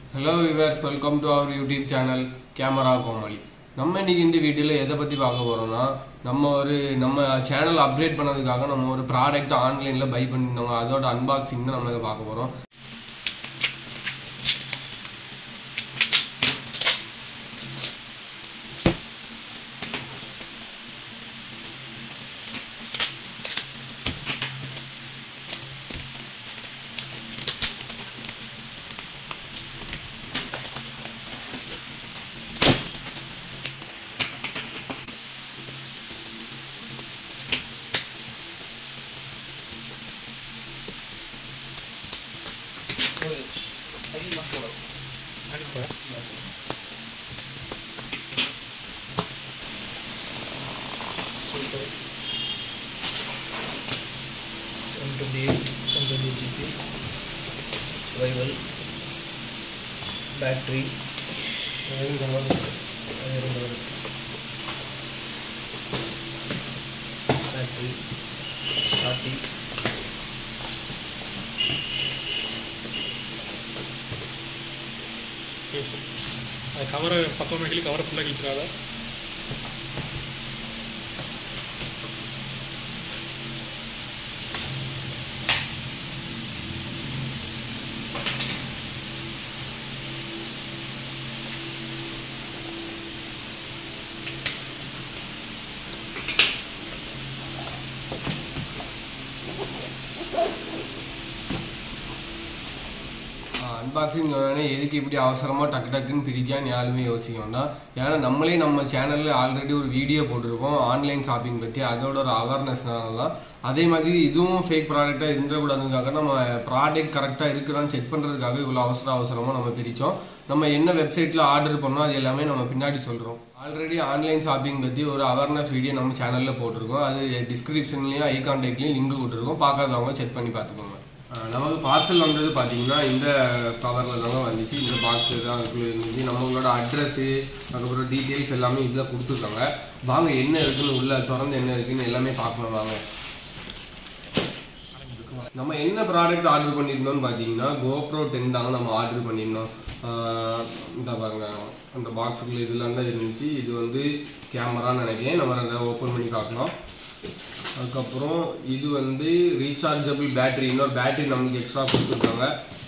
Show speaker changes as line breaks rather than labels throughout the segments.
hello viewers welcome to our YouTube channel camera Komali நம்ம இன்னைக்கு இந்த வீடியோவில் எதை பற்றி பார்க்க போகிறோம்னா நம்ம ஒரு நம்ம சேனல் அப்டேட் பண்ணதுக்காக நம்ம ஒரு ப்ராடக்ட் ஆன்லைனில் பை பண்ணியிருந்தோங்க அதோட அன்பாக்சிங் தான் நம்ம இதை பார்க்க போகிறோம்
one twenty eight one twenty GB survival battery battery forty
எஸ் அது கவரை பக்கம் கிளி கவரை ஃபுல்லாக கிழிச்சிடாத
அன்பாக்சிங் சொன்னோடனே எதுக்கு இப்படி அவசரமாக டக்கு டக்குன்னு பிரிக்கான்னு யாருமே யோசிக்க வேண்டாம் ஏன்னா நம்மளே நம்ம சேனலில் ஆல்ரெடி ஒரு வீடியோ போட்டிருக்கோம் ஆன்லைன் ஷாப்பிங் பற்றி அதோட ஒரு அவேர்னஸ்னால தான் அதே மாதிரி இதுவும் ஃபேக் ப்ராடக்டாக இருந்துடக்கூடாதுக்காக நம்ம ப்ராடக்ட் கரெக்டாக இருக்குதான்னு செக் பண்ணுறதுக்காக இவ்வளோ அவசர அவசரமாக நம்ம பிரித்தோம் நம்ம என்ன வெப்சைட்டில் ஆர்டர் பண்ணோம் அது எல்லாமே நம்ம பின்னாடி சொல்கிறோம் ஆல்ரெடி ஆன்லைன் ஷாப்பிங் பற்றி ஒரு அவேர்னஸ் வீடியோ நம்ம சேனலில் போட்டிருக்கோம் அது டிஸ்கிரிப்ஷன்லேயும் ஐ கான்டாக்ட்லேயும் லிங்க் கொடுத்துருக்கோம் பார்க்காதவங்க செக் பண்ணி பார்த்துக்கோங்க ஆஹ் நமக்கு பார்சல் வந்தது பார்த்தீங்கன்னா இந்த கவரில் தாங்க வந்துச்சு இந்த பாக்ஸில் தான் அதுக்குள்ளே இருந்துச்சு நம்மளோட அட்ரஸ்ஸு அதுக்கப்புறம் டீட்டெயில்ஸ் எல்லாமே இதில் கொடுத்துருக்காங்க வாங்க என்ன இருக்குன்னு உள்ள திறந்து என்ன இருக்குன்னு எல்லாமே பார்க்கணும் வாங்க நம்ம என்ன ப்ராடக்ட் ஆர்டர் பண்ணியிருந்தோம்னு பார்த்தீங்கன்னா கோப்ரோ டென் தாங்க நம்ம ஆர்டர் பண்ணியிருந்தோம் ஆஹ் இந்த பாருங்க அந்த பாக்ஸுக்குள்ள இதெல்லாம் தான் இருந்துச்சு இது வந்து கேமரான்னு நினைக்கிறேன் நம்ம ரெண்டை ஓப்பன் பண்ணி பார்க்கலாம் அதுக்கப்புறம் இது வந்து ரீசார்ஜபிள் பேட்டரி இன்னொரு பேட்டரி நம்மளுக்கு எக்ஸ்ட்ரா கொடுத்துருக்காங்க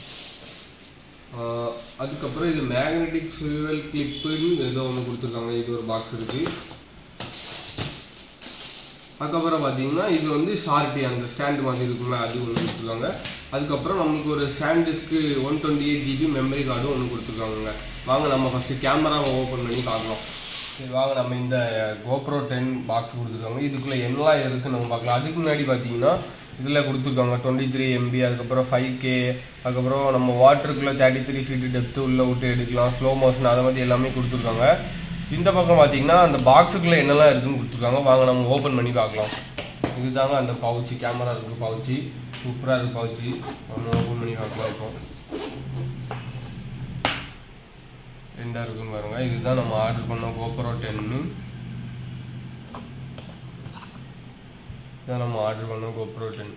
ஆஹ் அதுக்கப்புறம் இது மேக்னெட்டிக் சில்வல் கிளிப்புன்னு ஏதோ ஒன்று கொடுத்துருக்காங்க இது ஒரு பாக்ஸ் இருக்குது அதுக்கப்புறம் பார்த்தீங்கன்னா இது வந்து ஷார்பி அந்த ஸ்டாண்டு மாதிரி இருக்குல்ல அது ஒன்று கொடுத்துருக்காங்க அதுக்கப்புறம் நம்மளுக்கு ஒரு SanDisk one twenty eight GB memory கார்டும் ஒன்று கொடுத்துருக்காங்க வாங்க நம்ம ஃபஸ்ட்டு கேமராவை ஓப்பன் பண்ணி பார்க்கலாம் சரி வாங்க நம்ம இந்த கோப்ரோ டென் பாக்ஸ் கொடுத்துருக்காங்க இதுக்குள்ளே என்னலாம் இருக்குன்னு நம்ம பார்க்கலாம் அதுக்கு முன்னாடி பார்த்தீங்கன்னா இதில் கொடுத்துருக்காங்க டுவெண்ட்டி த்ரீ எம்பி அதுக்கப்புறம் ஃபைவ் கே அதுக்கப்புறம் நம்ம வாட்டருக்குள்ளே தேர்ட்டி த்ரீ ஃபீட் டெப்த்து உள்ளே விட்டு எடுக்கலாம் ஸ்லோ மோஷன் அதை மாதிரி எல்லாமே கொடுத்துருக்காங்க இந்த பக்கம் பார்த்தீங்கன்னா அந்த பாக்ஸுக்குள்ளே என்னெல்லாம் இருக்குன்னு கொடுத்துருக்காங்க வாங்க நம்ம ஓப்பன் பண்ணி பார்க்கலாம் இதுதாங்க அந்த பவுச்சு கேமரா இருக்குது பவுச்சு சூப்பராக இருக்குது பவுச்சு நம்ம ஓப்பன் பண்ணி பார்க்கலாம் இப்போ ரெண்டா இருக்குன்னு பாருங்க இதுதான் நம்ம ஆர்டர் பண்ண கோப்ரோ டென்னு இதான் நம்ம ஆர்டர் பண்ண கோப்ரோ டென்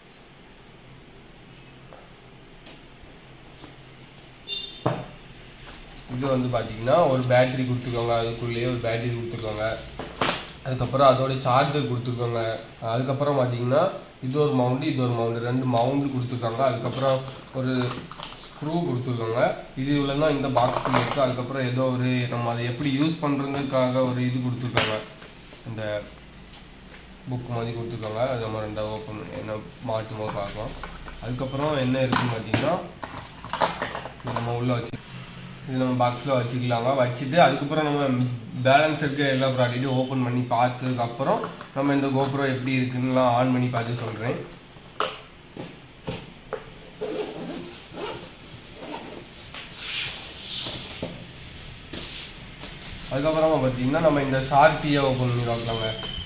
இது வந்து பார்த்தீங்கன்னா ஒரு பேட்டரி கொடுத்துருக்காங்க அதுக்குள்ளேயே ஒரு பேட்டரி கொடுத்துருக்காங்க அதுக்கப்புறம் அதோட சார்ஜர் கொடுத்துருக்காங்க அதுக்கப்புறம் பார்த்தீங்கன்னா இது ஒரு மவுண்டு இது ஒரு மவுண்டு ரெண்டு மவுண்டு கொடுத்துருக்காங்க அதுக்கப்புறம் ஒரு ஸ்க்ரூ கொடுத்துருக்காங்க இது இவ்வளோ தான் இந்த பாக்ஸ்குள்ளே இருக்குது அதுக்கப்புறம் ஏதோ ஒரு நம்ம அதை எப்படி யூஸ் பண்ணுறதுக்காக ஒரு இது கொடுத்துருக்காங்க இந்த புக் மாதிரி கொடுத்துருக்காங்க அது நம்ம ரெண்டாவது ஓப்பன் என்ன மாட்டும் போது பார்க்கலாம் அதுக்கப்புறம் என்ன இருக்குன்னு பார்த்தீங்கன்னா இது நம்ம உள்ளே வச்சு இது நம்ம பாக்ஸில் வச்சுக்கலாங்க வச்சுட்டு அதுக்கப்புறம் நம்ம பேலன்ஸ் இருக்க எல்லா ப்ராடக்ட்டையும் ஓப்பன் பண்ணி பார்த்ததுக்கப்புறம் நம்ம இந்த கோப்ரோ எப்படி இருக்குன்னுலாம் ஆன் பண்ணி பார்த்து சொல்கிறேன் அதுக்கப்புறமா பார்த்தீங்கன்னா நம்ம இந்த ஷார்பியை ஓப்பன் பண்ணி பார்க்கலாங்க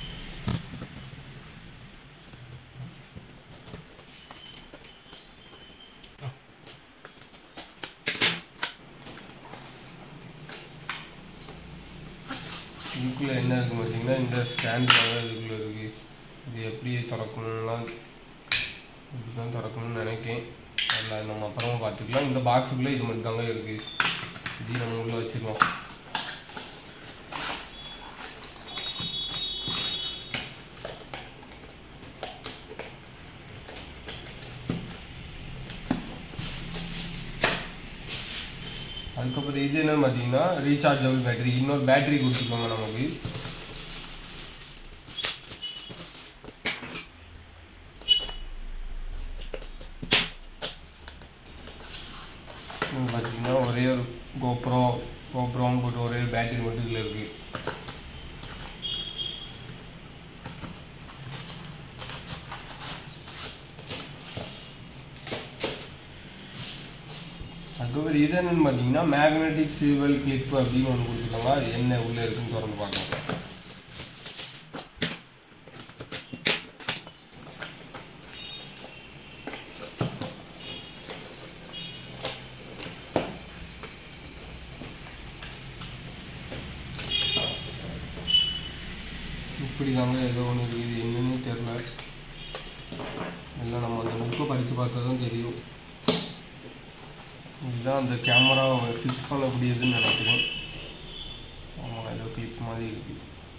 இதுக்குள்ளே என்ன இருக்குது பார்த்தீங்கன்னா இந்த ஸ்டாண்ட் இதுக்குள்ளே இருக்குது இது எப்படி திறக்கணும்லாம் இப்படிதான் திறக்கணும்னு நினைக்கேன் இல்லை அது நம்ம அப்புறமா பார்த்துக்கலாம் இந்த பாக்ஸுக்குள்ளே இது மட்டும் தாங்க இருக்குது இதையும் நம்ம உள்ளே வச்சிருக்கோம் அதுக்கப்புறம் இது என்னன்னு பார்த்தீங்கன்னா ரீசார்ஜபிள் பேட்டரி இன்னொரு பேட்டரி கொடுத்துருக்காங்க நமக்கு இது பார்த்தீங்கன்னா ஒரே ஒரு கோப்ரோ கோப்ரோன்னு போட்டு ஒரே ஒரு பேட்டரி மட்டும் இதில் இருக்குது அதுக்கப்புறம் இது என்னன்னு பார்த்தீங்கன்னா மேக்னெட்டிக் சிவல் கிளிப் அப்படின்னு ஒன்று கொடுத்துருக்காங்க அது என்ன உள்ளே இருக்குன்னு திறந்து பார்க்கலாம் இப்படி தாங்க ஏதோ ஒன்று இருக்குது என்னன்னே தெரில எல்லாம் நம்ம அந்த புக்கை படித்து பார்த்தா தான் தெரியும் இதுதான் அந்த கேமரா ஃபிக்ஸ் பண்ணக்கூடியதுன்னு நினைக்கிறேன் ஆமாம் ஏதோ கிளிப் மாதிரி இருக்குது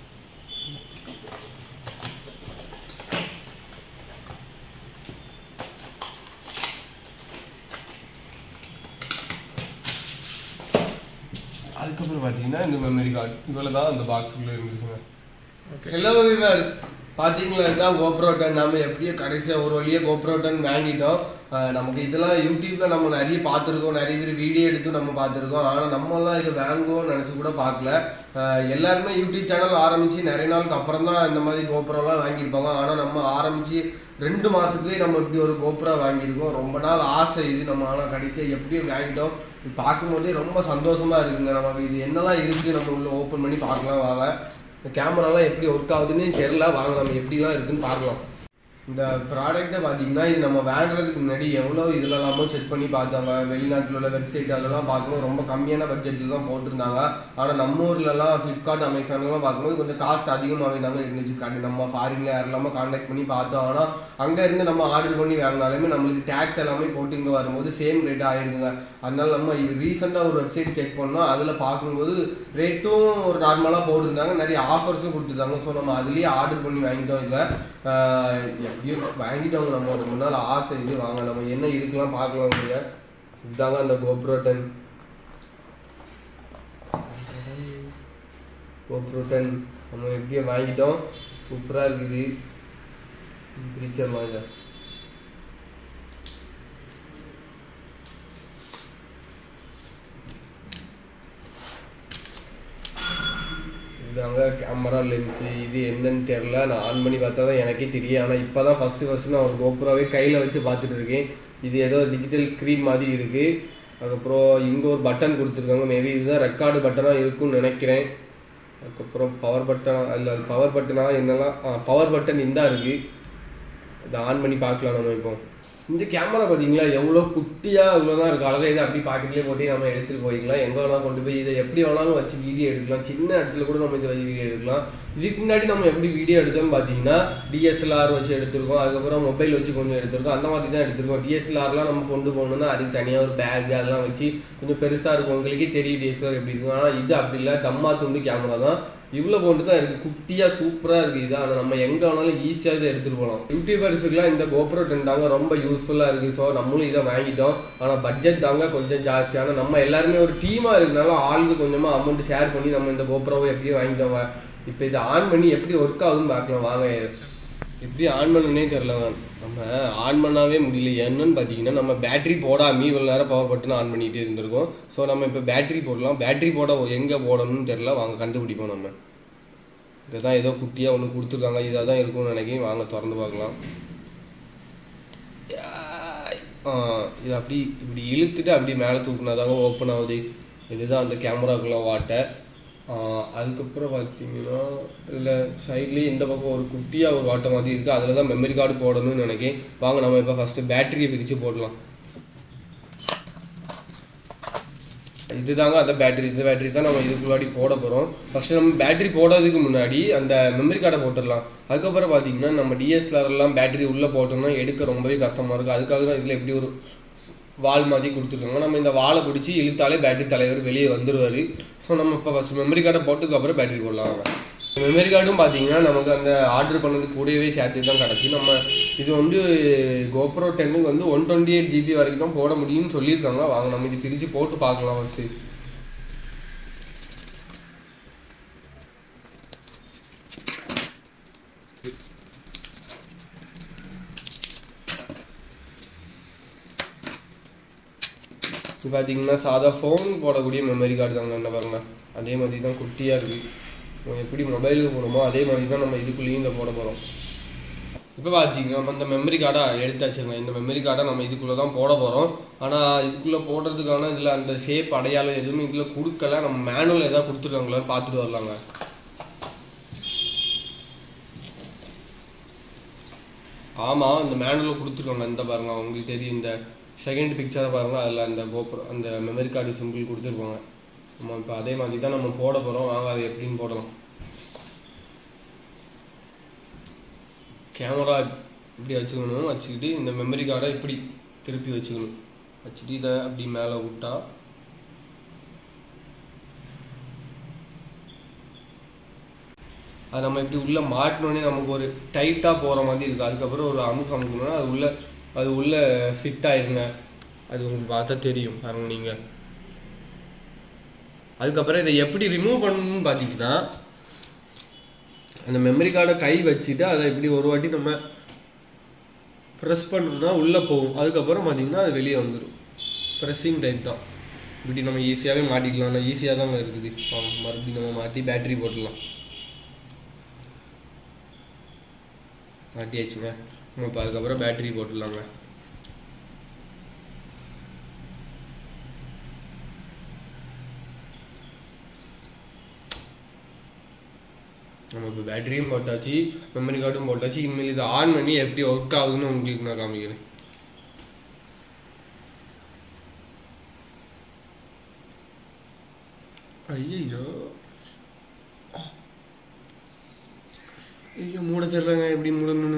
அதுக்கப்புறம் பார்த்தீங்கன்னா இந்த மெமரி கார்டு இவ்வளோ தான் அந்த பாக்ஸுக்குள்ளே இருந்துச்சுங்க
ஓகே
ஹலோ விவர்ஸ் பார்த்தீங்களா இதுதான் கோப்ரோ டென் நம்ம எப்படியோ கடைசியாக ஒரு வழியாக கோப்ரோ டென் வாங்கிட்டோம் அஹ் நமக்கு இதெல்லாம் யூடியூப்ல நம்ம நிறைய பார்த்துருக்கோம் நிறைய பேர் வீடியோ எடுத்து நம்ம பார்த்துருக்கோம் ஆனால் நம்மலாம் இது வாங்குவோம்னு நினச்சி கூட பார்க்கல அஹ் எல்லாருமே யூடியூப் சேனல் ஆரம்பித்து நிறைய நாளுக்கு அப்புறம் தான் இந்த மாதிரி கோப்ரோலாம் வாங்கியிருப்பாங்க ஆனால் நம்ம ஆரம்பித்து ரெண்டு மாதத்துலேயே நம்ம இப்படி ஒரு கோப்ரோ வாங்கியிருக்கோம் ரொம்ப நாள் ஆசை இது நம்ம ஆனால் கடைசியாக எப்படியோ வாங்கிட்டோம் இது பார்க்கும்போதே ரொம்ப சந்தோஷமா இருக்குங்க நமக்கு இது என்னெல்லாம் இருக்குது நம்ம உள்ள ஓப்பன் பண்ணி பார்க்கலாம் வாங்க இந்த கேமராலாம் எப்படி ஒர்க் ஆகுதுன்னு தெரில வாங்க நம்ம எப்படிலாம் இருக்குன்னு பார்க்கலாம் இந்த ப்ராடக்ட்டை பார்த்தீங்கன்னா இது நம்ம வாங்குறதுக்கு முன்னாடி எவ்வளோ இதுலலாமோ செக் பண்ணி பார்த்தாங்க வெளிநாட்டில் உள்ள வெப்சைட் அதெல்லாம் பார்க்கும்போது ரொம்ப கம்மியான பட்ஜெட்டில் தான் போட்டிருந்தாங்க ஆனால் நம்ம ஊர்லலாம் ஃப்ளிப்கார்ட் அமேசான்லாம் பார்க்கும்போது கொஞ்சம் காஸ்ட் அதிகமாகவே தாங்க இருந்துச்சு கண்டு நம்ம ஃபாரின்ல யாரெல்லாமோ காண்டாக்ட் பண்ணி பார்த்தோம் ஆனால் அங்கே இருந்து நம்ம ஆர்டர் பண்ணி வாங்கினாலுமே நம்மளுக்கு டேக்ஸ் எல்லாமே போட்டு இங்கே வரும்போது சேம் ரேட் ஆயிருதுங்க அதனால நம்ம இது ரீசெண்டாக ஒரு வெப்சைட் செக் பண்ணோம் அதில் பார்க்கும்போது ரேட்டும் ஒரு நார்மலாக போட்டிருந்தாங்க நிறைய ஆஃபர்ஸும் கொடுத்துருந்தாங்க ஸோ நம்ம அதுலேயே ஆர்டர் பண்ணி வாங்கிட்டோம் இதில் எப்படியோ வாங்கிட்டோங்க நம்ம ஒரு முன்னால் ஆசை இது வாங்க நம்ம என்ன இதுக்கெல்லாம் பார்க்கலாம் நீங்க இதுதாங்க அந்த கோப்ரோ டென் கோப்ரோ டென் நம்ம எப்படியோ வாங்கிட்டோம் சூப்பராக இருக்குது பிடிச்சமா இதை இதாங்க கேமரா லென்ஸு இது என்னன்னு தெரில நான் ஆன் பண்ணி பார்த்தா தான் எனக்கே தெரியும் ஆனால் இப்போ தான் ஃபஸ்ட்டு ஃபஸ்ட்டு நான் ஒரு கோப்ரோவே கையில் வச்சு பார்த்துட்டு இருக்கேன் இது ஏதோ டிஜிட்டல் ஸ்க்ரீன் மாதிரி இருக்குது அதுக்கப்புறம் இங்கே ஒரு பட்டன் கொடுத்துருக்காங்க மேபி இதுதான் ரெக்கார்டு பட்டனாக இருக்கும்னு நினைக்கிறேன் அதுக்கப்புறம் பவர் பட்டன் இல்லை பவர் பட்டனா என்னெல்லாம் பவர் பட்டன் இந்தா இருக்குது இதை ஆன் பண்ணி பார்க்கலாம் நம்ம இப்போ இந்த கேமரா பார்த்தீங்களா எவ்வளோ குட்டியாக இவ்வளோ தான் இருக்குது அழகாக இதை அப்படி பாக்கெட்லேயே போட்டு நம்ம எடுத்துகிட்டு போய்க்கலாம் எங்கே வேணாலும் கொண்டு போய் இதை எப்படி வேணாலும் வச்சு வீடியோ எடுக்கலாம் சின்ன இடத்துல கூட நம்ம இதை வச்சு வீடியோ எடுக்கலாம் இதுக்கு முன்னாடி நம்ம எப்படி வீடியோ எடுத்தோம்னு பார்த்தீங்கன்னா டிஎஸ்எல்ஆர் வச்சு எடுத்திருக்கோம் அதுக்கப்புறம் மொபைல் வச்சு கொஞ்சம் எடுத்திருக்கோம் அந்த மாதிரி தான் எடுத்திருக்கோம் டிஎஸ்எல்ஆர்லாம் நம்ம கொண்டு போகணும்னா அதுக்கு தனியாக ஒரு பேக் அதெல்லாம் வச்சு கொஞ்சம் பெருசாக இருக்கும் உங்களுக்கே தெரியும் டிஎஸ்எல்ஆர் எப்படி இருக்கும் ஆனால் இது அப்படி இல்லை தம்மா துண்டு கேமரா தான் இவ்வளோ கொண்டு தான் இருக்குது குட்டியாக சூப்பராக இருக்குது இது ஆனால் நம்ம எங்கே வேணாலும் ஈஸியாக இதை எடுத்துகிட்டு போகலாம் யூடியூபர்ஸுக்குலாம் இந்த கோப்ரோ டென் தாங்க ரொம்ப யூஸ்ஃபுல்லாக இருக்குது ஸோ நம்மளும் இதை வாங்கிட்டோம் ஆனால் பட்ஜெட் தாங்க கொஞ்சம் ஜாஸ்தி ஆனால் நம்ம எல்லாருமே ஒரு டீமாக இருக்கனால ஆளுக்கு கொஞ்சமாக அமௌண்ட் ஷேர் பண்ணி நம்ம இந்த கோப்ரோவை எப்படியும் வாங்கிட்டோம் இப்போ இதை ஆன் பண்ணி எப்படி ஒர்க் ஆகுதுன்னு பார்க்கலாம் வாங்க எப்படி ஆன் பண்ணனே தெரில நம்ம ஆன் பண்ணாவே முடியல என்னன்னு பார்த்தீங்கன்னா நம்ம பேட்டரி போடாம இவ்வளோ நேரம் பவர் பட்டன் ஆன் பண்ணிகிட்டே இருந்திருக்கோம் ஸோ நம்ம இப்போ பேட்டரி போடலாம் பேட்டரி போட எங்கே போடணும்னு தெரில வாங்க கண்டுபிடிப்போம் நம்ம இங்கே தான் ஏதோ குட்டியாக ஒன்று கொடுத்துருக்காங்க இதாக தான் இருக்கும்னு நினைக்கிறேன் வாங்க திறந்து பார்க்கலாம் ஆ, இது அப்படி இப்படி இழுத்துட்டு அப்படி மேலே தூக்குனாதாங்க ஓப்பன் ஆகுது இதுதான் அந்த கேமராக்குள்ள வாட்டை அதுக்கப்புறம் பார்த்தீங்கன்னா இதில் சைட்லேயே இந்த பக்கம் ஒரு குட்டியாக ஒரு வாட்டை மாதிரி இருக்குது அதில் தான் மெமரி கார்டு போடணும்னு நினைக்கிறேன் வாங்க நம்ம இப்போ ஃபஸ்ட்டு பேட்டரியை பிரித்து போடலாம் இதுதாங்க அந்த பேட்டரி இந்த பேட்டரி தான் நம்ம இதுக்கு முன்னாடி போட போகிறோம் ஃபர்ஸ்ட் நம்ம பேட்டரி போடுறதுக்கு முன்னாடி அந்த மெமரி கார்டை போட்டுடலாம் அதுக்கப்புறம் பார்த்தீங்கன்னா நம்ம DSLR எல்லாம் பேட்டரி உள்ளே போட்டோம்னா எடுக்க ரொம்பவே கஷ்டமாக இருக்கும் அதுக்காக தான் இதில் எப்படி ஒரு வால் மாதிரி கொடுத்துருக்காங்க நம்ம இந்த வாலை பிடிச்சி இழுத்தாலே பேட்டரி தலைவர் வெளியே வந்துருவாரு ஸோ நம்ம இப்போ ஃபஸ்ட் மெமரி கார்டை போட்டதுக்கு அப்புறம் பேட்டரி போடலாம் வாங்க மெமரி கார்டும் பார்த்தீங்கன்னா நமக்கு அந்த ஆர்டர் பண்ணது கூடவே சேர்த்து தான் கிடச்சி நம்ம இது வந்து கோப்ரோ டென்னுக்கு வந்து ஒன் டுவெண்ட்டி எயிட் ஜிபி வரைக்கும் தான் போட முடியும்னு சொல்லியிருக்காங்க வாங்க நம்ம இது பிரித்து போட்டு பார்க்கலாம் ஃபஸ்ட்டு இது பார்த்தீங்கன்னா சாதா ஃபோன் போடக்கூடிய மெமரி கார்டு தாங்க என்ன பாருங்க அதே மாதிரி தான் குட்டியாக இருக்குது நம்ம எப்படி மொபைலுக்கு போடுமோ அதே மாதிரி தான் நம்ம இதுக்குள்ளேயும் இந்த போட போகிறோம் இப்போ பார்த்தீங்கன்னா நம்ம இந்த மெமரி கார்டை எடுத்தாச்சுங்க இந்த மெமரி கார்டை நம்ம இதுக்குள்ளே தான் போட போகிறோம் ஆனால் இதுக்குள்ளே போடுறதுக்கான இதில் அந்த ஷேப் அடையாளம் எதுவுமே இதில் கொடுக்கல நம்ம மேனுவல் எதாவது கொடுத்துருக்காங்களான்னு பார்த்துட்டு வரலாங்க ஆமாம் இந்த மேனுவலில் கொடுத்துருக்காங்க இந்த பாருங்க உங்களுக்கு தெரியும் இந்த செகண்ட் பிக்சரை பாருங்க அதில் அந்த கோப்ரோ அந்த மெமரி கார்டு சிம்பிள் கொடுத்துருப்பாங்க நம்ம இப்போ அதே மாதிரி தான் நம்ம போட போகிறோம் வாங்க அது எப்படின்னு போடலாம் கேமரா இப்படி வச்சுக்கணும் வச்சுக்கிட்டு இந்த மெமரி கார்டை இப்படி திருப்பி வச்சுக்கணும் வச்சுட்டு இதை அப்படி மேலே விட்டா அது நம்ம இப்படி உள்ள மாட்டினோடனே நமக்கு ஒரு டைட்டாக போகிற மாதிரி இருக்குது அதுக்கப்புறம் ஒரு அமுக்கு அமுக்கணும்னா அது உள்ள அது உள்ள ஃபிட் ஆயிருங்க அது உங்களுக்கு பார்த்தா தெரியும் பாருங்க நீங்கள் அதுக்கப்புறம் இதை எப்படி ரிமூவ் பண்ணணும்னு பார்த்தீங்கன்னா அந்த மெமரி கார்டை கை வச்சுட்டு அதை இப்படி ஒரு வாட்டி நம்ம ப்ரெஸ் பண்ணோம்னா உள்ளே போகும் அதுக்கப்புறம் பார்த்தீங்கன்னா அது வெளியே வந்துடும் ப்ரெஸ்ஸிங் டைப் தான் இப்படி நம்ம ஈஸியாகவே மாட்டிக்கலாம் ஈஸியாக தாங்க இருக்குது ஆமா, மறுபடியும் நம்ம மாட்டி பேட்டரி போட்டுடலாம் மாட்டியாச்சுங்க நம்ம இப்போ அதுக்கப்புறம் பேட்டரி போட்டுடலாங்க நம்ம இப்போ பேட்டரியும் போட்டாச்சு மெமரி கார்டும் போட்டாச்சு இனிமேல் இதை ஆன் பண்ணி எப்படி ஒர்க் ஆகுதுன்னு உங்களுக்கு நான் காமிக்கிறேன் ஐயோ ஐயோ மூட தெரியலங்க எப்படி மூடணும்னு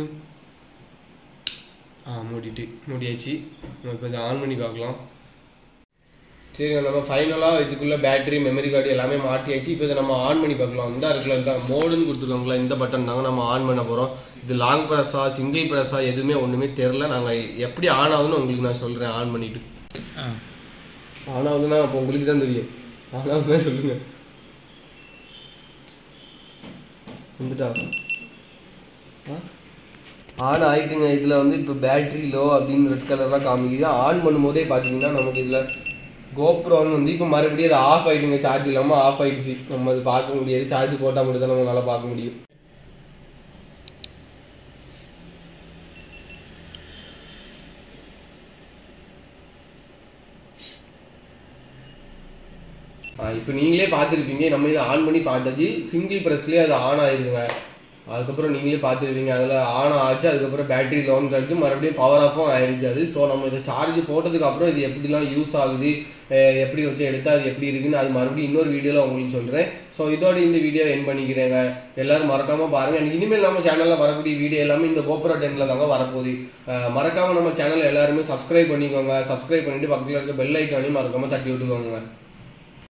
ஆ மூடிட்டு மூடியாச்சு நம்ம இப்போ இதை ஆன் பண்ணி பார்க்கலாம் சரிங்க நம்ம ஃபைனலாக இதுக்குள்ளே பேட்டரி மெமரி கார்டு எல்லாமே மாட்டியாச்சு இப்போ இதை நம்ம ஆன் பண்ணி பார்க்கலாம் இந்த இருக்குல்ல இந்த மோடுன்னு கொடுத்துருக்காங்களா இந்த பட்டன் தாங்க நம்ம ஆன் பண்ண போகிறோம் இது லாங் ப்ரெஸ்ஸா சிங்கிள் ப்ரெஸ்ஸா எதுவுமே ஒன்றுமே தெரில நாங்கள் எப்படி ஆன் ஆகுதுன்னு உங்களுக்கு நான் சொல்கிறேன் ஆன் பண்ணிட்டு
ஆ
ஆன் ஆகுதுன்னா அப்போ உங்களுக்கு தான் தெரியும் ஆன் ஆகுதுன்னா சொல்லுங்கள் வந்துட்டா ஆ ஆன் ஆயிட்டுங்க இதில் வந்து இப்போ பேட்டரி லோ அப்படின்னு ரெட் கலர்லாம் காமிக்குது ஆன் பண்ணும்போதே பார்த்தீங்கன்னா நமக்கு இதில் கோப்ரோன்னு வந்து இப்போ மறுபடியும் அது ஆஃப் ஆயிட்டுங்க சார்ஜ் இல்லாமல் ஆஃப் ஆயிடுச்சு நம்ம அது பார்க்க முடியாது சார்ஜ் போட்டால் மட்டும் தான் நம்மளால பார்க்க முடியும் இப்போ நீங்களே பார்த்துருப்பீங்க நம்ம இதை ஆன் பண்ணி பார்த்தாச்சு சிங்கிள் ப்ரெஸ்லேயே அது ஆன் ஆயிருதுங்க அதுக்கப்புறம் நீங்களே பார்த்துருப்பீங்க அதில் ஆன் ஆச்சு அதுக்கப்புறம் பேட்டரி லோன் கழிச்சு மறுபடியும் பவர் ஆஃபும் ஆயிடுச்சு அது ஸோ நம்ம இதை சார்ஜ் போட்டதுக்கு அப்புறம் இது எப்படிலாம் யூஸ் ஆகுது அஹ் எப்படி வச்சு எடுத்தா அது எப்படி இருக்குன்னு அது மறுபடியும் இன்னொரு வீடியோவில் உங்களுக்கு சொல்கிறேன் ஸோ இதோட இந்த வீடியோ என் பண்ணிக்கிறேங்க எல்லாரும் மறக்காம பாருங்க எனக்கு இனிமேல் நம்ம சேனலில் வரக்கூடிய வீடியோ எல்லாமே இந்த கோபுரா டென்ல தாங்க வரப்போகுது அஹ் மறக்காம நம்ம சேனல் எல்லாருமே சப்ஸ்கிரைப் பண்ணிக்கோங்க சப்ஸ்கிரைப் பண்ணிட்டு பக்கத்தில் இருக்க பெல் ஐக்கானையும் மறக்காம தட்டி விட்டுக்கோங்க